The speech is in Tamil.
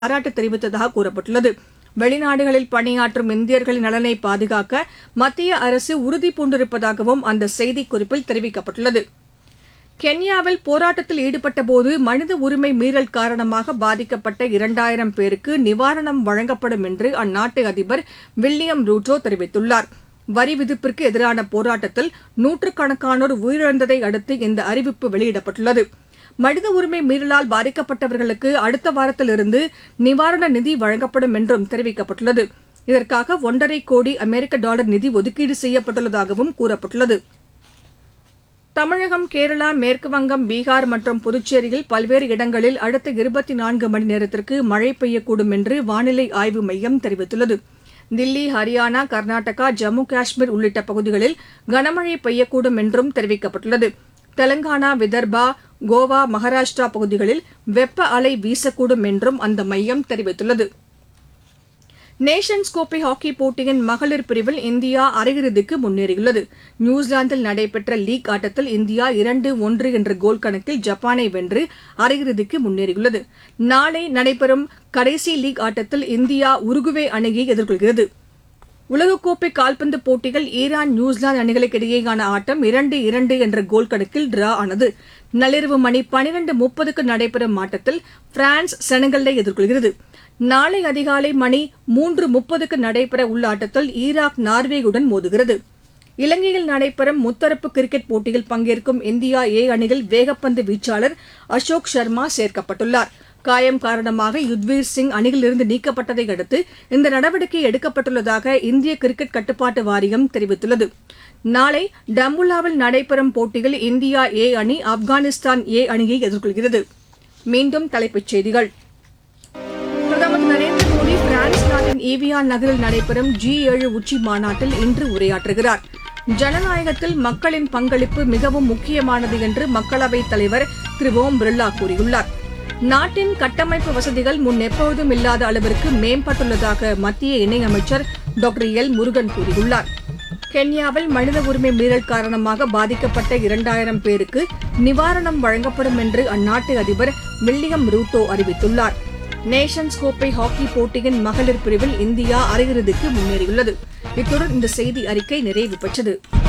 பாராட்டு தெரிவித்ததாக கூறப்பட்டுள்ளது வெளிநாடுகளில் பணியாற்றும் இந்தியர்களின் நலனை பாதுகாக்க மத்திய அரசு உறுதி பூண்டிருப்பதாகவும் அந்த செய்திக்குறிப்பில் தெரிவிக்கப்பட்டுள்ளது கென்யாவில் போராட்டத்தில் ஈடுபட்டபோது மனித உரிமை மீறல் காரணமாக பாதிக்கப்பட்ட இரண்டாயிரம் பேருக்கு நிவாரணம் வழங்கப்படும் என்று அந்நாட்டு அதிபர் வில்லியம் ரூட்டோ தெரிவித்துள்ளார் வரி விதிப்பிற்கு எதிரான போராட்டத்தில் நூற்றுக்கணக்கானோர் உயிரிழந்ததை அடுத்து இந்த அறிவிப்பு வெளியிடப்பட்டுள்ளது மனித உரிமை மீறலால் பாதிக்கப்பட்டவர்களுக்கு அடுத்த வாரத்திலிருந்து நிவாரண நிதி வழங்கப்படும் என்றும் தெரிவிக்கப்பட்டுள்ளது இதற்காக ஒன்றரை கோடி அமெரிக்க டாலர் நிதி ஒதுக்கீடு செய்யப்பட்டுள்ளதாகவும் கூறப்பட்டுள்ளது தமிழகம் கேரளா மேற்குவங்கம் பீகார் மற்றும் புதுச்சேரியில் பல்வேறு இடங்களில் அடுத்த இருபத்தி நான்கு மணி நேரத்திற்கு மழை பெய்யக்கூடும் என்று வானிலை ஆய்வு மையம் தெரிவித்துள்ளது தில்லி ஹரியானா கர்நாடகா ஜம்மு காஷ்மீர் உள்ளிட்ட பகுதிகளில் கனமழை பெய்யக்கூடும் என்றும் தெரிவிக்கப்பட்டுள்ளது தெலங்கானா விதர்பா கோவா மகாராஷ்டிரா பகுதிகளில் வெப்ப அலை வீசக்கூடும் என்றும் அந்த மையம் தெரிவித்துள்ளது நேஷன்ஸ் கோப்பை ஹாக்கி போட்டியின் மகளிர் பிரிவில் இந்தியா அரையிறுதிக்கு முன்னேறியுள்ளது நியூசிலாந்தில் நடைபெற்ற லீக் ஆட்டத்தில் இந்தியா இரண்டு ஒன்று என்ற கோல் கணக்கில் ஜப்பானை வென்று அரையிறுதிக்கு முன்னேறியுள்ளது நாளை நடைபெறும் கடைசி லீக் ஆட்டத்தில் இந்தியா உருகுவே அணியை எதிர்கொள்கிறது உலகக்கோப்பை கால்பந்து போட்டிகள் ஈரான் நியூசிலாந்து அணிகளுக்கு இடையேயான ஆட்டம் இரண்டு இரண்டு என்ற கோல் கணக்கில் டிரா ஆனது நள்ளிரவு மணி பனிரண்டு முப்பதுக்கு நடைபெறும் ஆட்டத்தில் பிரான்ஸ் செனகலை எதிர்கொள்கிறது நாளை அதிகாலை மணி மூன்று முப்பதுக்கு நடைபெற உள்ள ஆட்டத்தில் ஈராக் நார்வேயுடன் மோதுகிறது இலங்கையில் நடைபெறும் முத்தரப்பு கிரிக்கெட் போட்டியில் பங்கேற்கும் இந்தியா ஏ அணியில் வேகப்பந்து வீச்சாளர் அசோக் சர்மா சேர்க்கப்பட்டுள்ளார் காயம் காரணமாக யுத்வீர் சிங் அணியிலிருந்து நீக்கப்பட்டதை அடுத்து இந்த நடவடிக்கை எடுக்கப்பட்டுள்ளதாக இந்திய கிரிக்கெட் கட்டுப்பாட்டு வாரியம் தெரிவித்துள்ளது நாளை டம்புல்லாவில் நடைபெறும் போட்டியில் இந்தியா ஏ அணி ஆப்கானிஸ்தான் ஏ அணியை எதிர்கொள்கிறது மீண்டும் தலைப்புச் செய்திகள் பிரதமர் திரு நரேந்திர மோடி பிரான்ஸ் நாட்டின் ஈவியான் நகரில் நடைபெறும் ஜி ஏழு உச்சி மாநாட்டில் இன்று உரையாற்றுகிறார் ஜனநாயகத்தில் மக்களின் பங்களிப்பு மிகவும் முக்கியமானது என்று மக்களவைத் தலைவர் திரு ஓம் பிர்லா கூறியுள்ளார் நாட்டின் கட்டமைப்பு வசதிகள் முன் எப்போதும் இல்லாத அளவிற்கு மேம்பட்டுள்ளதாக மத்திய இணையமைச்சர் டாக்டர் எல் முருகன் கூறியுள்ளார் கென்யாவில் மனித உரிமை மீறல் காரணமாக பாதிக்கப்பட்ட இரண்டாயிரம் பேருக்கு நிவாரணம் வழங்கப்படும் என்று அந்நாட்டு அதிபர் வில்லியம் ரூட்டோ அறிவித்துள்ளார் நேஷன்ஸ் கோப்பை ஹாக்கி போட்டியின் மகளிர் பிரிவில் இந்தியா அரையிறுதிக்கு முன்னேறியுள்ளது இத்துடன் இந்த செய்தி அறிக்கை நிறைவு பெற்றது